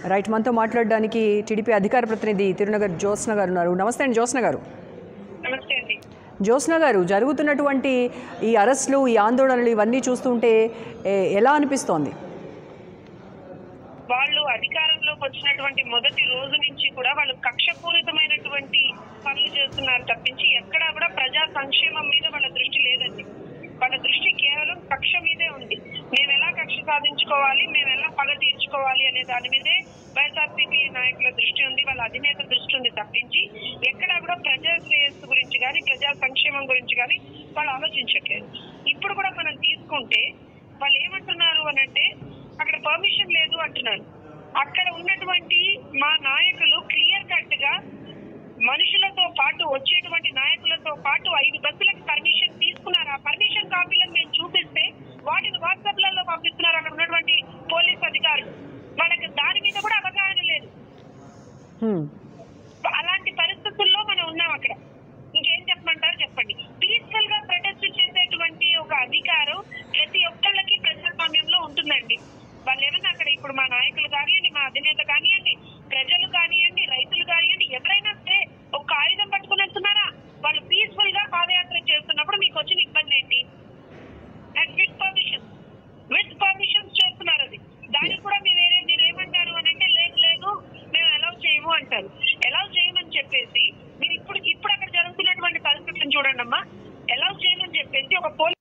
Right మనతో మాట్లాడడానికి TDP అధికార ప్రతినిధి తిరునగర్ జ్యోత్స్న గారు ఉన్నారు నమస్తే అండి జ్యోత్స్న గారు నమస్తే అండి జ్యోత్స్న గారు జరుగుతున్నటువంటి ఈ అరెస్టులు ఈ ఆందోళనలు ఇవన్నీ చూస్తుంటే ఏ- ఎలా అనిపిస్తోంది వాళ్ళు అధికారంలోకి వచ్చినటువంటి మొదటి రోజు నుంచి కూడా వాళ్ళు కక్షపూరితమైనటువంటి పనులు చేస్తున్నారు తప్పించి ఎక్కడా కూడా ప్రజా సంక్షేమం మీద వాళ్ళ దృష్టి లేదండి వాళ్ళ దృష్టి కేవలం కక్ష మీదే ఉంది మేము ఎలా కక్ష సాధించుకోవాలి మేము ఎలా పగ తీర్చుకోవాలి అనే దాని మీదే వైఎస్ఆర్సీపీ నాయకుల దృష్టి ఉంది వాళ్ళ అధినేత దృష్టి ఉంది తప్పించి ఎక్కడా కూడా ప్రజా శ్రేయస్సు గురించి కానీ ప్రజా సంక్షేమం గురించి కానీ వాళ్ళు ఆలోచించట్లేదు ఇప్పుడు కూడా మనం తీసుకుంటే వాళ్ళు ఏమంటున్నారు అని అంటే అక్కడ పర్మిషన్ లేదు అంటున్నారు అక్కడ ఉన్నటువంటి మా నాయకులు క్లియర్ కట్ గా మనుషులతో పాటు వచ్చేటువంటి నాయకులతో పాటు ఐదు బస్సులకు పర్మిషన్ తీసుకున్నారు ఆ పర్మిషన్ కాపీలను మేము చూపిస్తే వాటిని వాట్సాప్ లలో పంపిస్తున్నారు అక్కడ ఉన్నటువంటి పోలీస్ అధికారులు వాళ్ళకి దాని మీద కూడా అవగాహన లేదు హ్మ్. అలాంటి పరిస్థితుల్లో మనం ఉన్నాం అక్కడ ఇంకేం చెప్పమంటారు చెప్పండి పీస్ఫుల్ గా ప్రొటెస్ట్ చేసేటువంటి ఒక అధికారం ప్రతి ఒక్కళ్ళకి ప్రజాస్వామ్యంలో ఉంటుందండి వాళ్ళు ఏమన్నా అక్కడ ఇప్పుడు మా నాయకులు కానివ్వండి మా అధినేత కానివ్వండి ప్రజలు కానివ్వండి రైతులు కానివ్వండి ఎవరైనా సరే ఒక ఆయుధం పట్టుకుని వెళ్తున్నారా వాళ్ళు పీస్ఫుల్ గా పాదయాత్ర చేస్తున్నప్పుడు మీకు వచ్చిన ఇబ్బంది ఏంటి and with permission with permissions చేస్తున్నారు అది దానికి కూడా మీరు వేరే మీరు ఏమంటారు అని అంటే లేదు లేదు మేము అలౌ చేయము అంటారు అలౌ చేయమని చెప్పేసి మీరు ఇప్పుడు ఇప్పుడు అక్కడ జరుగుతున్నటువంటి పరిస్థితిని చూడండి అమ్మా అలౌ చేయమని చెప్పేసి ఒక పోలీస్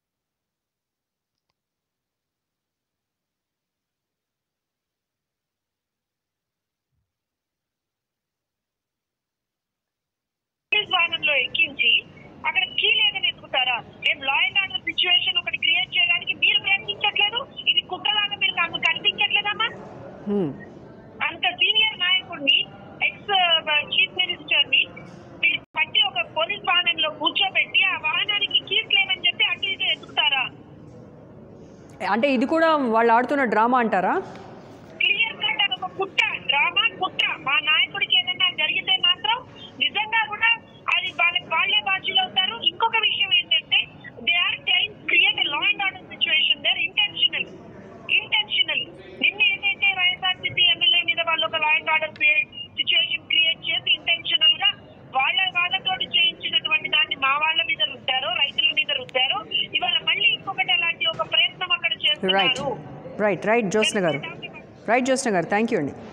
పోలీస్ వాహనంలో ఎక్కించి అక్కడ కీ లేదని ఎత్తుకుతారా మేము లా అండ్ ఆర్డర్ సిచ్యువేషన్ ఒకటి క్రియేట్ చేయడానికి మీరు ప్రయత్నించట్లేదు ఇది కుట్రలాగా మీరు నాకు కనిపించట్లేదమ్మా హ్మ్. అంత సీనియర్ నాయకుడిని ఎక్స్ చీఫ్ మినిస్టర్ ని వీళ్ళు పట్టి ఒక పోలీస్ వాహనంలో కూర్చోబెట్టి ఆ వాహనానికి కీస్ లేవని చెప్పి అటు ఇటు ఎత్తుకుతారా అంటే ఇది కూడా వాళ్ళు ఆడుతున్న డ్రామా అంటారా క్లియర్ కట్ అది ఒక కుట్ర డ్రామా కుట్ర మా నాయకుడికి ఏదైనా జరిగితే మాత్రం నిజంగా కూడా అది వాళ్ళకి వాళ్ళే బాధ్యులు అవుతారు ఇంకొక విషయం ఏంటంటే they are time create law and order situation there intentional intentional నిన్న ఏదైతే వైఎస్ఆర్సీపీ ఎమ్మెల్యే మీద వాళ్ళు ఒక law and order situation create చేసి ఇంటెన్షనల్ గా వాళ్ళ వాళ్ళతోటి చేయించినటువంటి దాన్ని మా వాళ్ళ మీద రుద్దారు రైతుల మీద రుద్దారు ఇవాళ మళ్ళీ ఇంకొకటి అలాంటి ఒక ప్రయత్నం అక్కడ రైట్ చేస్తున్నారు రైట్ రైట్ జ్యోత్స్న గారు రైట్ జ్యోత్స్న గారు థ్యాంక్ యూ అండి